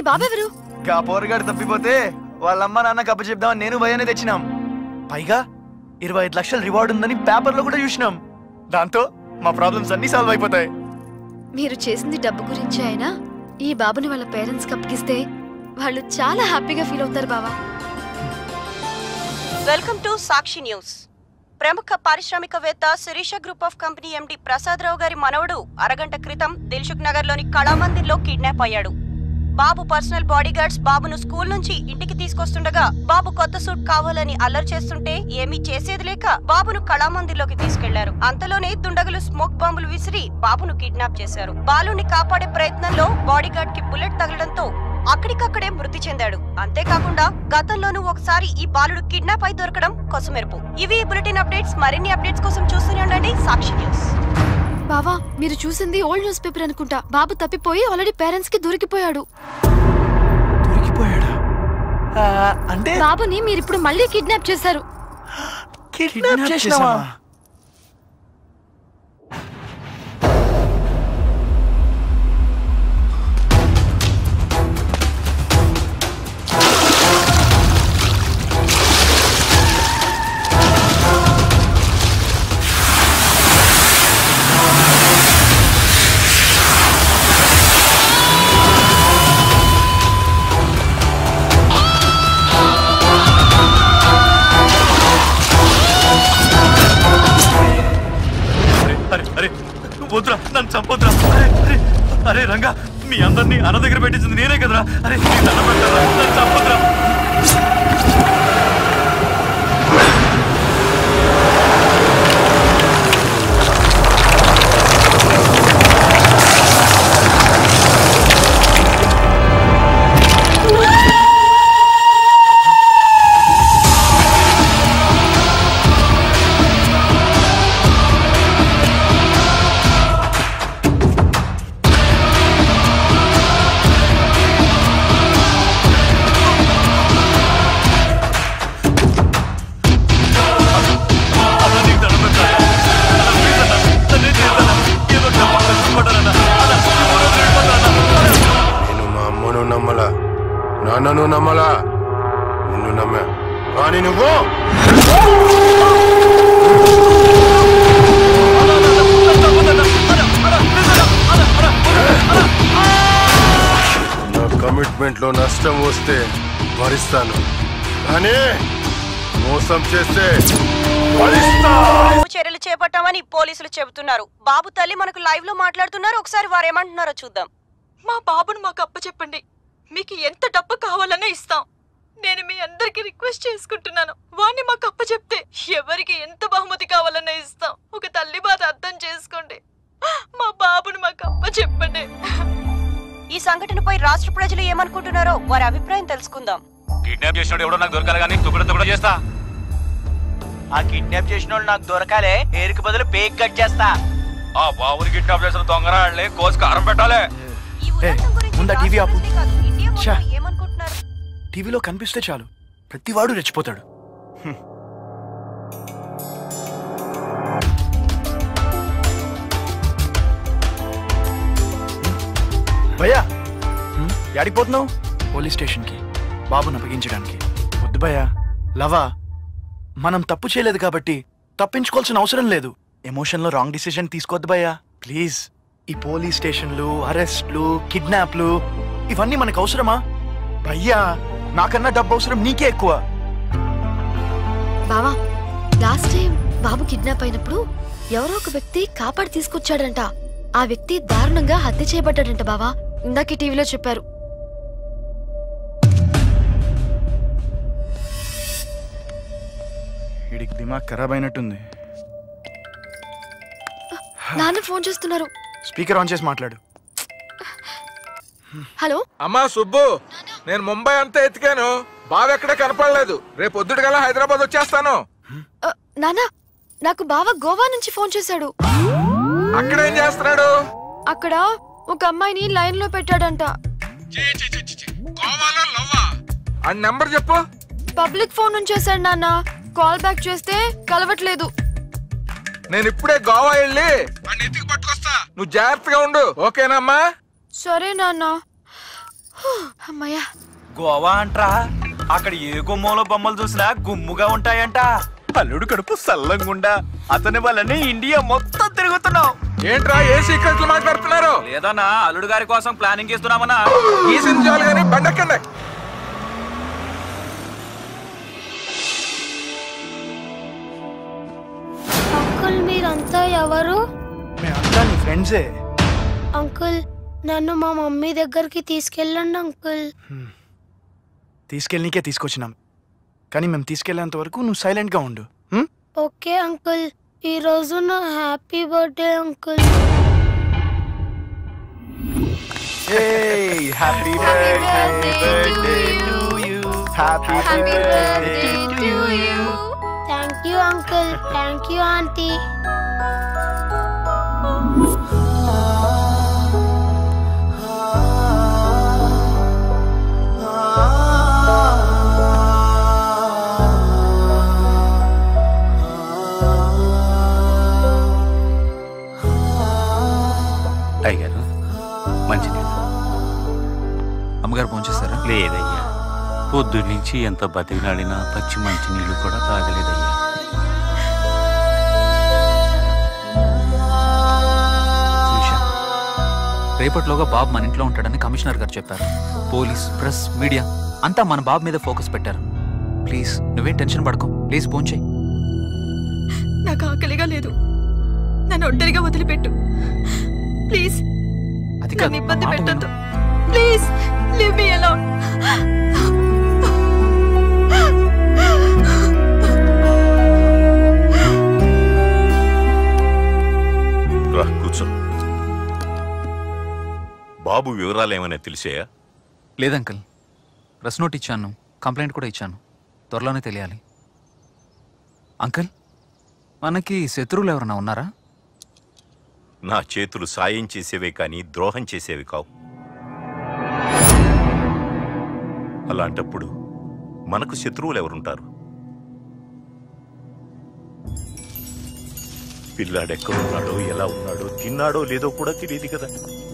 ఈ బాబెవరు గా పోరగాడు తప్పిపోతే వాళ్ళమ్మ నాన్న కప్ప చెప్దామని నేను భయాన్ని తెచ్చినాం పైగా ఇరవై ఐదు లక్షల రివార్డ్ ఉందని పేపర్లో కూడా చూసినాం దాంతో మా ప్రాబ్లమ్స్ అన్ని సాల్వ్ అయిపోతాయి మీరు చేసింది డబ్బు గురించి అయినా ఈ బాబుని వాళ్ళ పేరెంట్స్ కి అప్పగిస్తే వాళ్ళు చాలా హ్యాపీగా ఫీల్ అవుతారు బావా వెల్కమ్ టు సాక్షి న్యూస్ ప్రముఖ పారిశ్రామికవేత్త Sirisha group of company MD Prasad Rao గారి మనవడు అరగంట క్రితం దిల్సుఖ్ నగర్ లోని కళామందిర్లో కిడ్నాప్ అయ్యాడు బాబు పర్సనల్ బాడీ గార్డ్స్ బాబును స్కూల్ నుంచి ఇంటికి తీసుకొస్తుండగా బాబు కొత్త సూట్ కావాలని అల్లరి చేస్తుంటే ఏమీ చేసేది లేక బాబును కళామందిర్లోకి తీసుకెళ్లారు అంతలోనే దుండగులు స్మోక్ బాంబులు విసిరి బాబును కిడ్నాప్ చేశారు బాలుని కాపాడే ప్రయత్నంలో బాడీ గార్డ్ కి బుల్లెట్ తగలడంతో అక్కడికక్కడే మృతి చెందాడు అంతేకాకుండా గతంలోనూ ఒకసారి ఈ బాలుడు కిడ్నాప్ అయి దొరకడం కొసమెరుపు ఇవి ఈ బులెటిన్ అప్డేట్స్ మరిన్ని అప్డేట్స్ కోసం చూస్తూనే ఉండండి సాక్షి న్యూస్ బావా మీరు చూసింది ఓల్డ్ న్యూస్ పేపర్ అనుకుంటా బాబు తప్పిపోయి ఆల్రెడీ పేరెంట్స్ కి దొరికిపోయాడు దొరికిపోయాడా ఆ, అంటే బాబుని మీరు ఇప్పుడు మళ్ళీ కిడ్నాప్ చేశారు కిడ్నాప్ చేసినావా అరే అరే వద్దురా నన్ను చంపొద్దురా అరే అరే అరే రంగా మీ అందరినీ అన్న దగ్గర పెట్టించింది నేనే కదరా అరే నీ దండం పెడతారా నన్ను చంపొద్దురా అన్న నీకు దండం పెడతారా అన్న, ప్లీజ్ అన్న, నన్ను ఏం చేయొద్దన్న. ఏదో డబ్బు కష్టపడ్డానన్న. అన్న, ఈ ఊరు వదిలి వెళ్ళిపోతానన్న. అన్న. నేను మా అమ్మను నమ్మలా నాన్నను నమ్మలా నిన్ను నమ్మా కానీ నువ్వు నా కమిట్మెంట్ లో నష్టం వస్తే భరిస్తాను కానీ మోసం చేస్తే భరిస్తా చర్యలు చేపట్టామని పోలీసులు చెబుతున్నారు బాబు తల్లి మనకు లైవ్ లో మాట్లాడుతున్నారు ఒకసారి వారు ఏమంటున్నారో చూద్దాం మా బాబును మాకు అప్పచెప్పండి మీకు ఎంత డబ్బు కావాలన్నా ఇస్తాం నేను మీ అందరికి రిక్వెస్ట్ చేసుకుంటున్నాను వాణ్ణి మాకు అప్పచెప్తే ఎవరికి ఎంత బహుమతి కావాలన్నా ఇస్తాం ఒక తల్లి బాధ అర్థం చేసుకోండి మా బాబును మాకు అప్పచెప్పండి ఈ సంఘటనపై రాష్ట్ర ప్రజలు ఏమనుకుంటున్నారో వారి అభిప్రాయం తెలుసుకుందాం కిడ్నాప్ చేసినోడు ఎవడో నాకు దొరకాలి కానీ తుప్పుడు తుప్పుడు చేస్తా ఆ కిడ్నాప్ చేసిన వాళ్ళు నాకు దొరకాలే ఏరికి బదులు పేక్ కట్ చేస్తా ఆ బాబుని కిడ్నాప్ చేసిన దొంగరాళ్ళని కోసి కారం పెట్టాలి ఈ ఉదంతం గురించి ముందా టీవీ ఆపు. రాష్ట్ర ప్రజలే కాదు, ఇండియా మొత్తం ఛా. ఏమనుకుంటున్నారు టీవీలో కనిపిస్తే చాలు ప్రతివాడు రెచ్చిపోతాడు హ్మ్. భయ్యా హ్మ్? యాడిపోతున్నావు పోలీస్ స్టేషన్కి బాబుని అప్పగించడానికి వద్దు భయ్యా లవా మనం తప్పు చేయలేదు కాబట్టి తప్పించుకోవాల్సిన అవసరం లేదు ఎమోషన్లో రాంగ్ డిసిజన్ తీసుకోవద్దు భయ్యా ప్లీజ్ ఈ పోలీస్ స్టేషన్లు అరెస్ట్లు కిడ్నాప్లు ఇవన్నీ మనకు అవసరమా భయ్యా నాకన్నా డబ్బు అవసరం నీకే ఎక్కువ బావా లాస్ట్ టైం బాబు కిడ్నాప్ అయినప్పుడు ఎవరో ఒక వ్యక్తి కాపాడి తీసుకొచ్చాడంట ఆ వ్యక్తి దారుణంగా హత్య చేయబడ్డాడంట బావా ఇందాకే టీవీలో చెప్పారు వీడికి దిమాగ్ ఖరాబ్ అయినట్టుంది నాన్న ఫోన్ చేస్తున్నారు స్పీకర్ ఆన్ చేసి మాట్లాడు హలో అమ్మా సుబ్బు నేను ముంబై అంతా ఎతికాను బావెక్కడ కనపడలేదు రేపు పొద్దుటి గల హైదరాబాద్ వచ్చేస్తాను ఆ, నాన్న నాకు బావ గోవా నుంచి ఫోన్ చేశాడు అక్కడ ఏం చేస్తున్నాడు అక్కడ ఒక అమ్మాయిని లైన్ లో పెట్టాడంట గోవాలో లవ్వా ఆ నెంబర్ చెప్పు పబ్లిక్ ఫోన్ నుంచి చేశాడు నాన్న కాల్ బ్యాక్ చేస్తే కలవట్లేదు నేను ఇప్పుడే గోవా వెళ్ళి వాడిని ఎతికి పట్టుకొస్తా నువ్వు జాగ్రత్తగా ఉండు ఓకేనమ్మా సరే నాన్న అమ్మయ్యా గోవా అంట్రా అక్కడ ఏ గుమ్మంలో బొమ్మలు చూసినా గుమ్ముగా ఉంటాయంట అల్లుడు కడుపు సల్లంగుండా అతని వల్లనే ఇండియా మొత్తం తిరుగుతున్నాం ఏంట్రా ఏ సీక్రెట్లు మాట్లాడుతున్నారు లేదన్నా అల్లుడు గారి కోసం ప్లానింగ్ చేస్తున్నామన్నా ఈ సింజాలు గానీ బండెక్కండి అంకుల్ మీరంతా ఎవరు మేమంతా నీ ఫ్రెండ్సే అంకుల్ నన్ను మా మమ్మీ దగ్గరికి తీసుకెళ్ళండి అంకుల్ తీసుకెళ్ళనీకే తీసుకొచ్చినాం కానీ మేము తీసుకెళ్లేంత వరకు నువ్వు సైలెంట్గా ఉండు హ్మ్? ఓకే అంకుల్ ఈ రోజు నా happy birthday uncle Hey, happy birthday to you. Happy birthday to you. Thank you uncle thank you aunty అయ్యారు మంచినీళ్ళు అమ్మగారు పਹੁంచేస్తారా లేదయ్యా పొద్దున్నుంచి ఎంత బతికినాడినా పచ్చి మంచినీళ్ళు కూడా తాగలేదయ్యా శిరీష రేపటిలోగా బాబు మన ఇంట్లో ఉంటాడని కమిషనర్ గారు చెప్పారు పోలీస్ ప్రెస్ మీడియా అంతా మన బాబు మీద ఫోకస్ పెట్టారు ప్లీజ్ నువ్వేం టెన్షన్ పడకు ప్లీజ్ ఫోన్ చేయి నాకు ఆకలిగా లేదు నన్ను ఒంటరిగా వదిలిపెట్టు ప్లీజ్ అది కాదు, నన్ను ఇబ్బంది మాట పెట్టద్దు ప్లీజ్ లివ్ మీ అలౌన్ రా కూర్చో బాబు వివరాలు ఏమైనా తెలిసాయా లేదంకల్ ప్రెస్ నోట్ ఇచ్చాను కంప్లైంట్ కూడా ఇచ్చాను త్వరలోనే తెలియాలి అంకుల్ మనకి శత్రువులు ఎవరైనా ఉన్నారా నా చేతులు సాయం చేసేవే కానీ ద్రోహం చేసేవి కావు అలాంటప్పుడు మనకు శత్రువులు ఎవరుంటారు పిల్లాడెక్కడున్నాడో ఎలా ఉన్నాడో తిన్నాడో లేదో కూడా తెలియదు కదా